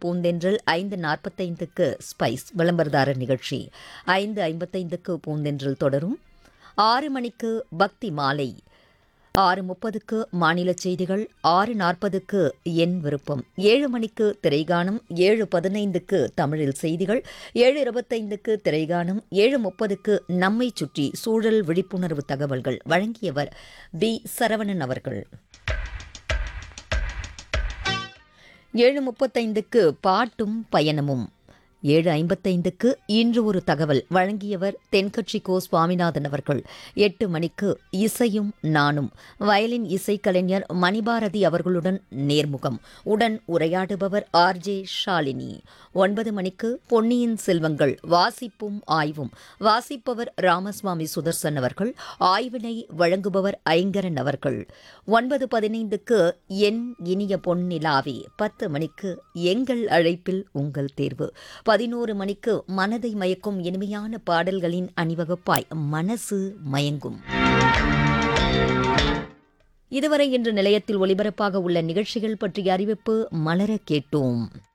பூந்தென்றல் ஐந்து நாற்பத்தைந்துக்கு ஸ்பைஸ் விளம்பரதாரர் நிகழ்ச்சி ஐந்து ஐம்பத்தைந்துக்கு பூந்தென்றல் தொடரும் ஆறு மணிக்கு பக்தி மாலை ஆறு முப்பதுக்கு மாநில செய்திகள் ஆறு நாற்பதுக்கு என் விருப்பம் ஏழு மணிக்கு திரைகானம் ஏழு பதினைந்துக்கு தமிழில் செய்திகள் ஏழு இருபத்தைந்துக்கு திரைகானம் ஏழு முப்பதுக்கு நம்மை சுற்றி சூழல் விழிப்புணர்வு தகவல்கள் வழங்கியவர் பி சரவணன் அவர்கள் ஏழு முப்பத்தைந்துக்கு பாட்டும் பயணமும் ஏழு ஐம்பத்தைந்துக்கு இன்று ஒரு தகவல் வழங்கியவர் தென்கட்சி கோ சுவாமிநாதன் அவர்கள் எட்டு மணிக்கு இசையும் நானும் வயலின் இசைக்கலைஞர் மணிபாரதி அவர்களுடன் நேர்முகம் உடன் உரையாடுபவர் ஆர் ஜே ஷாலினி ஒன்பது மணிக்கு பொன்னியின் செல்வங்கள் வாசிப்பும் ஆய்வும் வாசிப்பவர் ராமசுவாமி சுதர்சன் அவர்கள் ஆய்வினை வழங்குபவர் ஐங்கரன் அவர்கள் ஒன்பது பதினைந்துக்கு என் இனிய பொன்னிலாவே பத்து மணிக்கு எங்கள் அழைப்பில் உங்கள் தேர்வு பதினோரு மணிக்கு மனதை மயக்கும் இனிமையான பாடல்களின் அணிவகுப்பாய் மனசு மயங்கும் இதுவரை இன்று நிலையத்தில் ஒலிபரப்பாக உள்ள நிகழ்ச்சிகள் பற்றிய அறிவிப்பு மலர கேட்டோம்